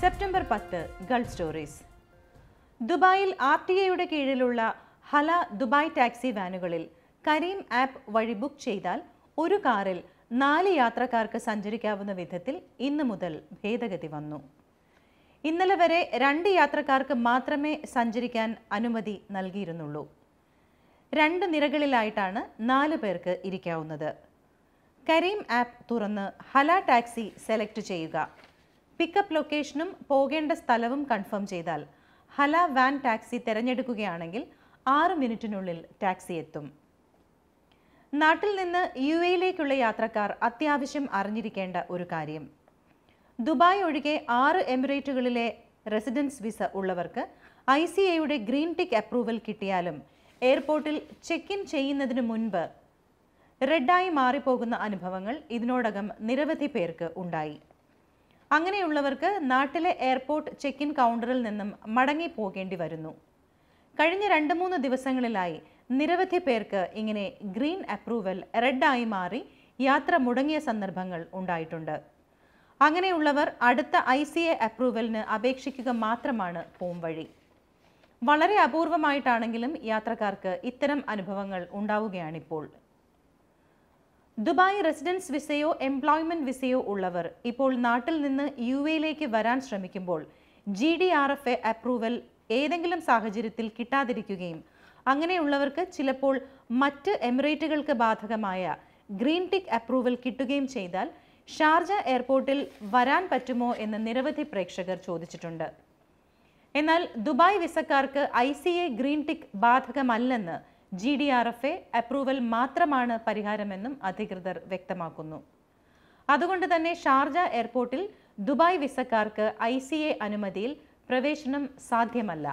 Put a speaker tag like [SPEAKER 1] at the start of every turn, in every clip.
[SPEAKER 1] September പത്ത് Gulf stories ദുബായിൽ R T ഐയുടെ കീഴിലുള്ള ഹല ദുബായ് ടാക്സി വാനുകളിൽ കരീം ആപ്പ് വഴി ബുക്ക് ചെയ്താൽ ഒരു കാറിൽ നാല് യാത്രക്കാർക്ക് സഞ്ചരിക്കാവുന്ന വിധത്തിൽ ഇന്നു മുതൽ ഭേദഗതി വന്നു ഇന്നലെ വരെ രണ്ട് യാത്രക്കാർക്ക് മാത്രമേ സഞ്ചരിക്കാൻ അനുമതി നൽകിയിരുന്നുള്ളൂ രണ്ട് നിരകളിലായിട്ടാണ് നാല് പേർക്ക് ഇരിക്കാവുന്നത് കരീം ആപ്പ് തുറന്ന് ഹല ടാക്സി സെലക്ട് ചെയ്യുക പിക്കപ്പ് ലൊക്കേഷനും പോകേണ്ട സ്ഥലവും കൺഫേം ചെയ്താൽ ഹല വാൻ ടാക്സി തിരഞ്ഞെടുക്കുകയാണെങ്കിൽ ആറ് മിനിറ്റിനുള്ളിൽ ടാക്സി എത്തും നാട്ടിൽ നിന്ന് യു എയിലേക്കുള്ള യാത്രക്കാർ അത്യാവശ്യം അറിഞ്ഞിരിക്കേണ്ട ഒരു കാര്യം ദുബായ് ഒഴികെ ആറ് എമിറേറ്റുകളിലെ റെസിഡൻസ് വിസ ഉള്ളവർക്ക് ഐ സി എയുടെ ഗ്രീൻ ടിക്ക് അപ്രൂവൽ കിട്ടിയാലും എയർപോർട്ടിൽ ചെക്ക് ഇൻ ചെയ്യുന്നതിന് മുൻപ് റെഡായി മാറിപ്പോകുന്ന അനുഭവങ്ങൾ ഇതിനോടകം നിരവധി പേർക്ക് ഉണ്ടായി അങ്ങനെയുള്ളവർക്ക് നാട്ടിലെ എയർപോർട്ട് ചെക്ക് ഇൻ കൗണ്ടറിൽ നിന്നും മടങ്ങി പോകേണ്ടി വരുന്നു കഴിഞ്ഞ രണ്ട് മൂന്ന് ദിവസങ്ങളിലായി നിരവധി പേർക്ക് ഇങ്ങനെ ഗ്രീൻ അപ്രൂവൽ റെഡായി മാറി യാത്ര മുടങ്ങിയ സന്ദർഭങ്ങൾ ഉണ്ടായിട്ടുണ്ട് അങ്ങനെയുള്ളവർ അടുത്ത ഐ സി എ അപ്രൂവലിന് അപേക്ഷിക്കുക മാത്രമാണ് പോം വഴി വളരെ അപൂർവമായിട്ടാണെങ്കിലും യാത്രക്കാർക്ക് ഇത്തരം അനുഭവങ്ങൾ ഉണ്ടാവുകയാണിപ്പോൾ ദുബായ് റെസിഡൻസ് വിസയോ എംപ്ലോയ്മെന്റ് വിസയോ ഉള്ളവർ ഇപ്പോൾ നാട്ടിൽ നിന്ന് യു എയിലേക്ക് വരാൻ ശ്രമിക്കുമ്പോൾ G D R F A approval ഏതെങ്കിലും സാഹചര്യത്തിൽ കിട്ടാതിരിക്കുകയും അങ്ങനെയുള്ളവർക്ക് ചിലപ്പോൾ മറ്റ് എമിറേറ്റുകൾക്ക് ബാധകമായ ഗ്രീൻ ടിക്ക് അപ്രൂവൽ കിട്ടുകയും ചെയ്താൽ ഷാർജ എയർപോർട്ടിൽ വരാൻ പറ്റുമോ എന്ന് നിരവധി പ്രേക്ഷകർ ചോദിച്ചിട്ടുണ്ട് എന്നാൽ ദുബായ് വിസക്കാർക്ക് I C A green tick ബാധകമല്ലെന്ന് G D R F A approval മാത്രമാണ് പരിഹാരമെന്നും അധികൃതർ വ്യക്തമാക്കുന്നു അതുകൊണ്ട് തന്നെ ഷാർജ എയർപോർട്ടിൽ ദുബായ് വിസക്കാർക്ക് ഐ സി എ അനുമതിയിൽ പ്രവേശനം സാധ്യമല്ല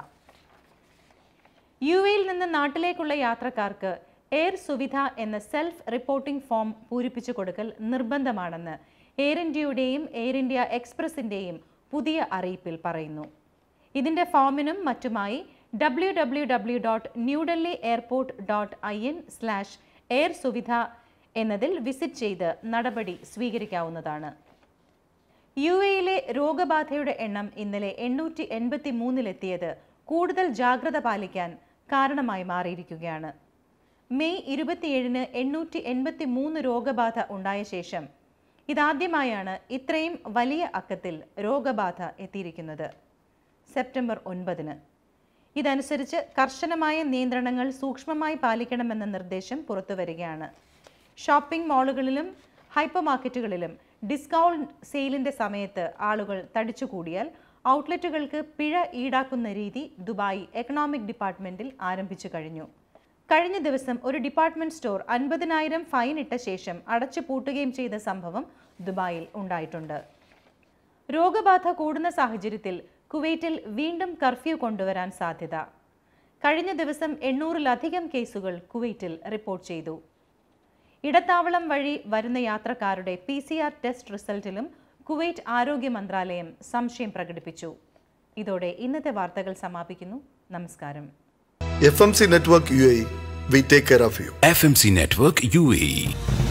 [SPEAKER 1] യു എയിൽ നിന്ന് നാട്ടിലേക്കുള്ള യാത്രക്കാർക്ക് എയർ സുവിധ എന്ന സെൽഫ് റിപ്പോർട്ടിംഗ് ഫോം പൂരിപ്പിച്ചു കൊടുക്കൽ നിർബന്ധമാണെന്ന് എയർ ഇന്ത്യയുടെയും എയർ ഇന്ത്യ എക്സ്പ്രസിൻ്റെയും പുതിയ അറിയിപ്പിൽ പറയുന്നു ഇതിൻ്റെ ഫോമിനും മറ്റുമായി W W W dot New Delhi airport dot I N slash air Suvidha എന്നതിൽ വിസിറ്റ് ചെയ്ത് നടപടി സ്വീകരിക്കാവുന്നതാണ് യു എയിലെ രോഗബാധയുടെ എണ്ണം ഇന്നലെ എണ്ണൂറ്റി എൺപത്തി മൂന്നിലെത്തിയത് കൂടുതൽ ജാഗ്രത പാലിക്കാൻ കാരണമായി മാറിയിരിക്കുകയാണ് മെയ് ഇരുപത്തിയേഴിന് എണ്ണൂറ്റി എൺപത്തി മൂന്ന് രോഗബാധ ഉണ്ടായ ശേഷം ഇതാദ്യമായാണ് ഇത്രയും വലിയ അക്കത്തിൽ രോഗബാധ എത്തിയിരിക്കുന്നത് സെപ്റ്റംബർ ഒൻപതിന് ഇതനുസരിച്ച് കർശനമായ നിയന്ത്രണങ്ങൾ സൂക്ഷ്മമായി പാലിക്കണമെന്ന നിർദ്ദേശം പുറത്തുവരികയാണ് ഷോപ്പിംഗ് മാളുകളിലും ഹൈപ്പർ മാർക്കറ്റുകളിലും ഡിസ്കൗണ്ട് സെയിലിന്റെ സമയത്ത് ആളുകൾ തടിച്ചുകൂടിയാൽ ഔട്ട്ലെറ്റുകൾക്ക് പിഴ ഈടാക്കുന്ന രീതി ദുബായ് എക്കണോമിക് ഡിപ്പാർട്ട്മെന്റിൽ ആരംഭിച്ചു കഴിഞ്ഞു കഴിഞ്ഞ ദിവസം ഒരു ഡിപ്പാർട്ട്മെന്റ് സ്റ്റോർ അൻപതിനായിരം ഫൈൻ ഇട്ട ശേഷം അടച്ചു പൂട്ടുകയും ചെയ്ത സംഭവം ദുബായിൽ ഉണ്ടായിട്ടുണ്ട് രോഗബാധ കൂടുന്ന സാഹചര്യത്തിൽ കുവൈറ്റിൽ വീണ്ടും കർഫ്യൂ കൊണ്ടുവരാൻ സാധ്യത കഴിഞ്ഞ ദിവസം എണ്ണൂറിലധികം കേസുകൾ കുവൈറ്റിൽ റിപ്പോർട്ട് ചെയ്തു ഇടത്താവളം വഴി വരുന്ന യാത്രക്കാരുടെ പി സി ആർ ടെസ്റ്റ് റിസൾട്ടിലും കുവൈറ്റ് ആരോഗ്യ മന്ത്രാലയം സംശയം പ്രകടിപ്പിച്ചു ഇതോടെ ഇന്നത്തെ വാർത്തകൾ സമാപിക്കുന്നു നമസ്കാരം
[SPEAKER 2] FMC Network UAE, we take care of you.
[SPEAKER 3] FMC Network UAE